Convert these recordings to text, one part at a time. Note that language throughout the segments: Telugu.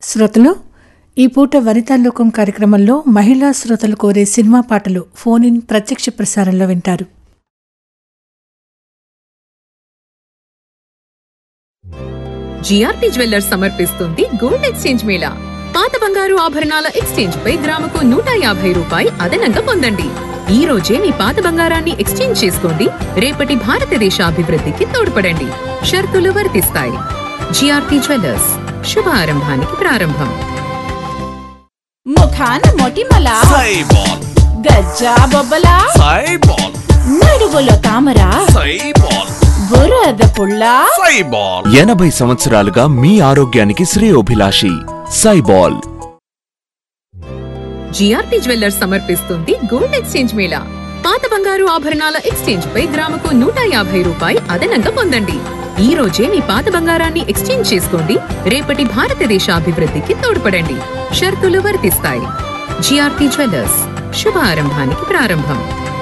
శ్రోతలు ఈ పూట వనితాలోకం కార్యక్రమంలో మహిళా శ్రోతలు కోరే సినిమా పాటలు ఫోన్ ఇన్ ప్రత్యక్ష ప్రసారంలో వింటారు జిఆర్పి జ్యువెల్లర్స్ సమర్పిస్తుంది గోల్డ్ ఎక్స్చేంజ్ మేళా పాత బంగారు ఆభరణాల ఎక్స్చేంజ్ పై గ్రాముకు నూట యాభై రూపాయి అదనంగా పొందండి ఈ రోజే మీ పాత బంగారాన్ని ఎక్స్చేంజ్ చేసుకోండి రేపటి భారతదేశ అభివృద్ధికి తోడ్పడండి షరతులు వర్తిస్తాయి జిఆర్పి జ్యువెల్లర్స్ శుభ ఆరంభానికి ప్రారంభం ముఖాన మొటిమల సైబాల్ గజ్జా బొబ్బల సైబాల్ నడువులో తామర సైబాల్ బురద పుల్ల సైబాల్ ఎనభై సంవత్సరాలుగా మీ ఆరోగ్యానికి శ్రేయోభిలాషి సైబాల్ జిఆర్పి జ్యువెల్లర్స్ సమర్పిస్తుంది గోల్డ్ ఎక్స్చేంజ్ మేళా పాత బంగారు ఆభరణాల ఎక్స్చేంజ్ పై గ్రాముకు నూట యాభై రూపాయి అదనంగా పొందండి ఈ రోజే మీ పాత బంగారాన్ని ఎక్స్చేంజ్ చేసుకోండి రేపటి భారతదేశ అభివృద్ధికి తోడ్పడండి షరతులు వర్తిస్తాయి జిఆర్పి జ్యువెల్లర్స్ శుభ ఆరంభానికి ప్రారంభం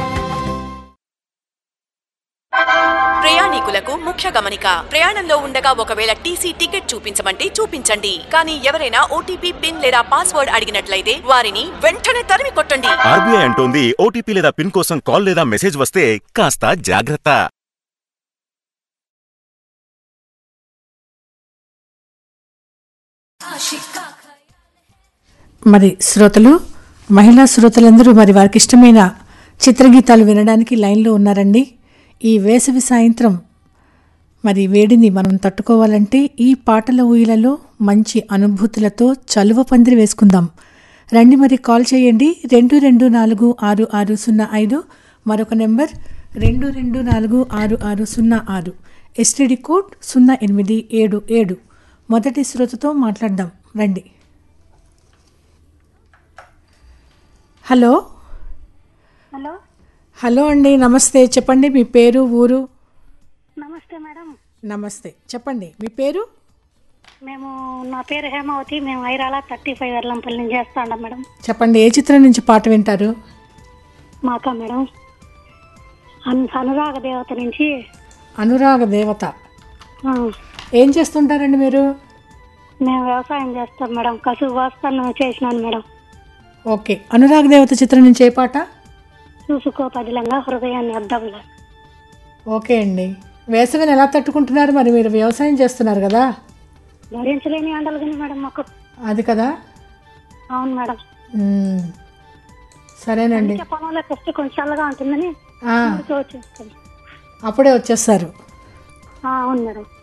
ప్రయాణికులకు ముఖ్య గమనిక ప్రయాణంలో ఉండగా ఒకవేళ టీసీ టికెట్ చూపించమంటే చూపించండి కానీ ఎవరైనా ఓటీపీ పిన్ లేదా పాస్వర్డ్ అడిగినట్లయితే వారిని వెంటనే తరిమి కొట్టండి ఆర్బీఐ అంటోంది ఓటీపీ లేదా పిన్ కోసం కాల్ లేదా మెసేజ్ వస్తే కాస్త జాగ్రత్త మరి శ్రోతలు మహిళా శ్రోతలందరూ మరి వారికి ఇష్టమైన చిత్రగీతాలు వినడానికి లైన్లో ఉన్నారండి ఈ వేసవి సాయంత్రం మరి వేడిని మనం తట్టుకోవాలంటే ఈ పాటల ఊయలలో మంచి అనుభూతులతో చలువ పందిరి వేసుకుందాం రండి మరి కాల్ చేయండి రెండు రెండు నాలుగు ఆరు ఆరు సున్నా ఐదు మరొక నెంబర్ రెండు రెండు నాలుగు ఆరు ఆరు సున్నా ఆరు ఎస్టీడీ కోడ్ సున్నా ఎనిమిది ఏడు ఏడు మొదటి శ్రోతతో మాట్లాడదాం రండి హలో హలో హలో అండి నమస్తే చెప్పండి మీ పేరు ఊరు నమస్తే మేడం నమస్తే చెప్పండి మీ పేరు మేము నా పేరు హేమావతి మేము ఐరాల థర్టీ ఫైవ్ ఎర్లంపల్లి నుంచి చేస్తాండం మేడం చెప్పండి ఏ చిత్రం నుంచి పాట వింటారు మాకా మేడం అన్ అనురాగ దేవత నుంచి అనురాగ దేవత ఆ, ఏం చేస్తుంటారండి మీరు మేము వ్యవసాయం చేస్తాం మేడం కసువు వాస్తాను చేసినాను మేడం ఓకే అనురాగ దేవత చిత్రం నుంచి ఏ పాట చూసుకో పదిలంగా హృదయాన్ని అద్దంగా ఓకే అండి వేసవిని ఎలా తట్టుకుంటున్నారు మరి మీరు వ్యవసాయం చేస్తున్నారు కదా భరించలేని ఎండలు కానీ మేడం మాకు అది కదా అవును మేడం మ్మ్. సరేనండి ఇంకా పొలంలో ఫస్ట్ కొంచెం చల్లగా ఉంటుందని ఆ, ఊరికే వచ్చేస్తాం అప్పుడే వచ్చేస్తారు ఆ, అవును మేడం